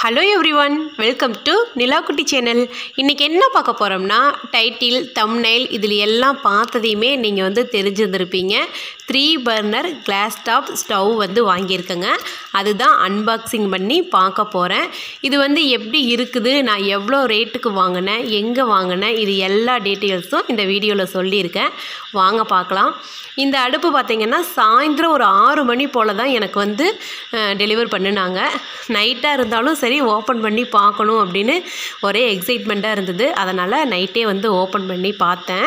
hello everyone welcome to Nilakutti channel இன்றைக்கி என்ன பார்க்க போகிறோம்னா டைட்டில் தம்னைல் இதில் எல்லாம் பார்த்ததையுமே நீங்கள் வந்து தெரிஞ்சிருந்திருப்பீங்க three burner glass top stove வந்து வாங்கியிருக்கேங்க அதுதான் அன்பாக்சிங் பண்ணி பார்க்க போகிறேன் இது வந்து எப்படி இருக்குது நான் எவ்வளோ ரேட்டுக்கு வாங்கினேன் எங்கே வாங்கினேன் இது எல்லா டீட்டெயில்ஸும் இந்த வீடியோவில் சொல்லியிருக்கேன் வாங்க பார்க்கலாம் இந்த அடுப்பு பார்த்திங்கன்னா சாயந்தரம் ஒரு ஆறு மணி போல் தான் எனக்கு வந்து டெலிவர் பண்ணினாங்க நைட்டாக இருந்தாலும் சரி ஓப்பன் பண்ணி பார்க்கணும் அப்படின்னு ஒரே எக்ஸைட்மெண்ட்டாக இருந்தது அதனால் நைட்டே வந்து ஓப்பன் பண்ணி பார்த்தேன்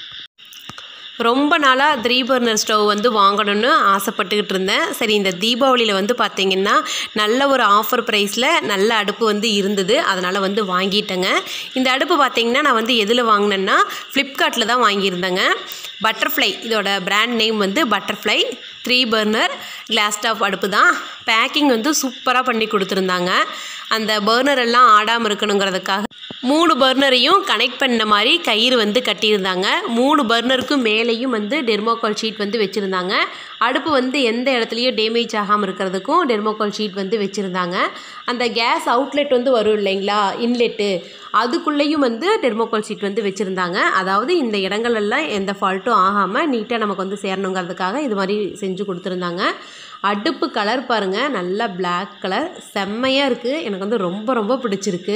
ரொம்ப நாளாக த்ரீ பர்னர் ஸ்டவ் வந்து வாங்கணும்னு ஆசைப்பட்டுக்கிட்டு இருந்தேன் சரி இந்த தீபாவளியில் வந்து பார்த்திங்கன்னா நல்ல ஒரு ஆஃபர் ப்ரைஸில் நல்ல அடுப்பு வந்து இருந்தது அதனால் வந்து வாங்கிட்டேங்க இந்த அடுப்பு பார்த்திங்கன்னா நான் வந்து எதில் வாங்கினேன்னா ஃப்ளிப்கார்ட்டில் தான் வாங்கியிருந்தேங்க பட்டர்ஃப்ளை இதோட பிராண்ட் நேம் வந்து butterfly three burner glass top அடுப்பு தான் பேக்கிங் வந்து சூப்பராக பண்ணி கொடுத்துருந்தாங்க அந்த பர்னர் எல்லாம் ஆடாமல் இருக்கணுங்கிறதுக்காக மூணு பர்னரையும் கனெக்ட் பண்ண மாதிரி கயிறு வந்து கட்டியிருந்தாங்க மூணு பர்னருக்கும் மேலேயும் வந்து டெர்மோகால் ஷீட் வந்து வச்சுருந்தாங்க அடுப்பு வந்து எந்த இடத்துலையும் டேமேஜ் ஆகாமல் இருக்கிறதுக்கும் டெர்மோகால் ஷீட் வந்து வச்சுருந்தாங்க அந்த கேஸ் அவுட்லெட் வந்து வரும் இல்லைங்களா இன்லெட்டு அதுக்குள்ளேயும் வந்து டெர்மோகால் ஷீட் வந்து வச்சுருந்தாங்க அதாவது இந்த இடங்களெல்லாம் எந்த ஃபால்ட்டும் ஆகாமல் நீட்டாக நமக்கு வந்து சேரணுங்கிறதுக்காக இது மாதிரி செஞ்சு கொடுத்துருந்தாங்க அடுப்பு கலர் பாருங்கள் நல்லா பிளாக் கலர் செம்மையாக இருக்குது எனக்கு வந்து ரொம்ப ரொம்ப பிடிச்சிருக்கு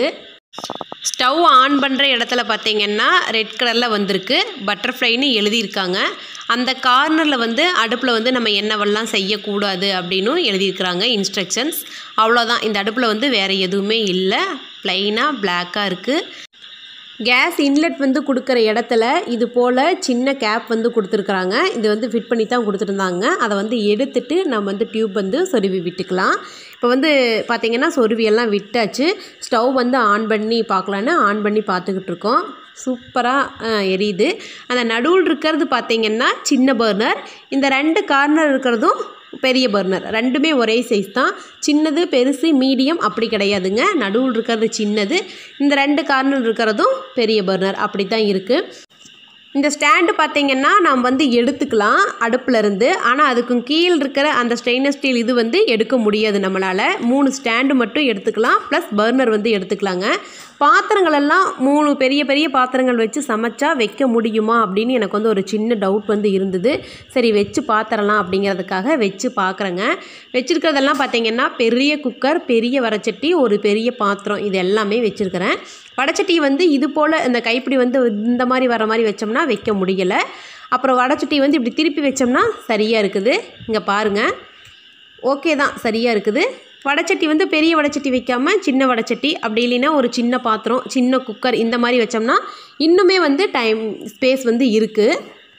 ஸ்டவ் ஆன் பண்ணுற இடத்துல பார்த்தீங்கன்னா ரெட் கலரில் வந்திருக்கு பட்டர்ஃப்ளைன்னு எழுதியிருக்காங்க அந்த கார்னரில் வந்து அடுப்பில் வந்து நம்ம என்னவெல்லாம் செய்யக்கூடாது அப்படின்னும் எழுதியிருக்கிறாங்க இன்ஸ்ட்ரக்ஷன்ஸ் அவ்வளோதான் இந்த அடுப்பில் வந்து வேறு எதுவுமே இல்லை ப்ளைனாக பிளாக்காக இருக்குது கேஸ் இன்லெட் வந்து கொடுக்குற இடத்துல இது போல் சின்ன கேப் வந்து கொடுத்துருக்குறாங்க இது வந்து ஃபிட் பண்ணி தான் கொடுத்துருந்தாங்க அதை வந்து எடுத்துட்டு நம்ம வந்து டியூப் வந்து சொருவி விட்டுக்கலாம் இப்போ வந்து பார்த்திங்கன்னா சொருவி எல்லாம் விட்டாச்சு ஸ்டவ் வந்து ஆன் பண்ணி பார்க்கலான்னு ஆன் பண்ணி பார்த்துக்கிட்டு இருக்கோம் சூப்பராக எரியுது அந்த நடுவில் இருக்கிறது பார்த்திங்கன்னா சின்ன பர்னர் இந்த ரெண்டு கார்னர் இருக்கிறதும் பெரிய பர்னர் ரெண்டுமே ஒரே சைஸ் தான் சின்னது பெருசு மீடியம் அப்படி கிடையாதுங்க நடுவில் இருக்கிறது சின்னது இந்த ரெண்டு கார்னர் இருக்கிறதும் பெரிய பர்னர் அப்படி தான் இருக்குது இந்த ஸ்டாண்டு பார்த்திங்கன்னா நாம் வந்து எடுத்துக்கலாம் அடுப்புலேருந்து ஆனால் அதுக்கும் கீழ் இருக்கிற அந்த ஸ்டெயின்லெஸ் ஸ்டீல் இது வந்து எடுக்க முடியாது நம்மளால் மூணு ஸ்டாண்டு மட்டும் எடுத்துக்கலாம் ப்ளஸ் பர்னர் வந்து எடுத்துக்கலாங்க பாத்திரங்களெல்லாம் மூணு பெரிய பெரிய பாத்திரங்கள் வச்சு சமைச்சா வைக்க முடியுமா அப்படின்னு எனக்கு வந்து ஒரு சின்ன டவுட் வந்து இருந்தது சரி வச்சு பார்த்துடலாம் அப்படிங்கிறதுக்காக வச்சு பார்க்குறேங்க வச்சுருக்கிறதெல்லாம் பார்த்திங்கன்னா பெரிய குக்கர் பெரிய வடச்சட்டி ஒரு பெரிய பாத்திரம் இது எல்லாமே வச்சுருக்கிறேன் வடச்சட்டி வந்து இது போல் இந்த கைப்பிடி வந்து இந்த மாதிரி வர மாதிரி வச்சோம்னா வைக்க முடியலை அப்புறம் வடச்சட்டி வந்து இப்படி திருப்பி வச்சோம்னா சரியாக இருக்குது இங்கே பாருங்கள் ஓகே தான் சரியாக இருக்குது வடச்சட்டி வந்து பெரிய வடச்சட்டி வைக்காமல் சின்ன வடச்சட்டி அப்படி இல்லைன்னா ஒரு சின்ன பாத்திரம் சின்ன குக்கர் இந்த மாதிரி வச்சோம்னா இன்னுமே வந்து டைம் ஸ்பேஸ் வந்து இருக்குது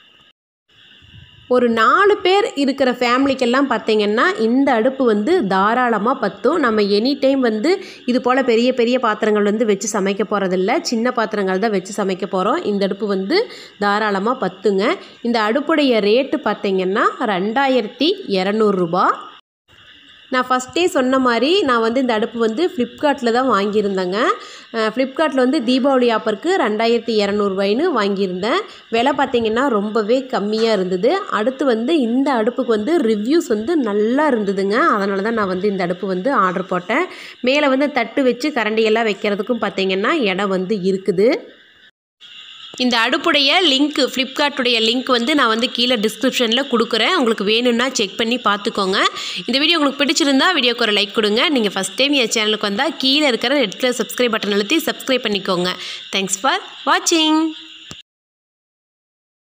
ஒரு நாலு பேர் இருக்கிற ஃபேமிலிக்கெல்லாம் பார்த்திங்கன்னா இந்த அடுப்பு வந்து தாராளமாக பத்தும் நம்ம எனி டைம் வந்து இது போல் பெரிய பெரிய பாத்திரங்கள் வந்து வச்சு சமைக்க போகிறதில்ல சின்ன பாத்திரங்கள் தான் வச்சு சமைக்க போகிறோம் இந்த அடுப்பு வந்து தாராளமாக பத்துங்க இந்த அடுப்புடைய ரேட்டு பார்த்திங்கன்னா ரெண்டாயிரத்தி இரநூறுபா நான் ஃபஸ்ட்டே சொன்ன மாதிரி நான் வந்து இந்த அடுப்பு வந்து ஃப்ளிப்கார்ட்டில் தான் வாங்கியிருந்தேங்க ஃப்ளிப்கார்ட்டில் வந்து தீபாவளி ஆப்பருக்கு ரெண்டாயிரத்தி இரநூறுபாயின்னு வாங்கியிருந்தேன் விலை பார்த்திங்கன்னா ரொம்பவே கம்மியாக இருந்தது அடுத்து வந்து இந்த அடுப்புக்கு வந்து ரிவ்யூஸ் வந்து நல்லா இருந்ததுங்க அதனால தான் நான் வந்து இந்த அடுப்பு வந்து ஆர்டர் போட்டேன் மேலே வந்து தட்டு வச்சு கரண்டியெல்லாம் வைக்கிறதுக்கும் பார்த்திங்கன்னா இடம் வந்து இருக்குது இந்த அடுப்புடைய லிங்க் ஃப்ளிப்கார்ட்டுடைய லிங்க் வந்து நான் வந்து கீழே டிஸ்கிரிப்ஷனில் கொடுக்குறேன் உங்களுக்கு வேணும்னா செக் பண்ணி பார்த்துக்கோங்க இந்த வீடியோ உங்களுக்கு பிடிச்சிருந்தா வீடியோக்கு ஒரு லைக் கொடுங்க நீங்கள் ஃபஸ்ட் டைம் என் சேனலுக்கு வந்தால் கீழே இருக்கிற ரெட் கலர் சப்ஸ்கிரைப் பட்டன் அழுத்தி சப்ஸ்கிரைப் பண்ணிக்கோங்க தேங்க்ஸ் ஃபார் வாட்சிங்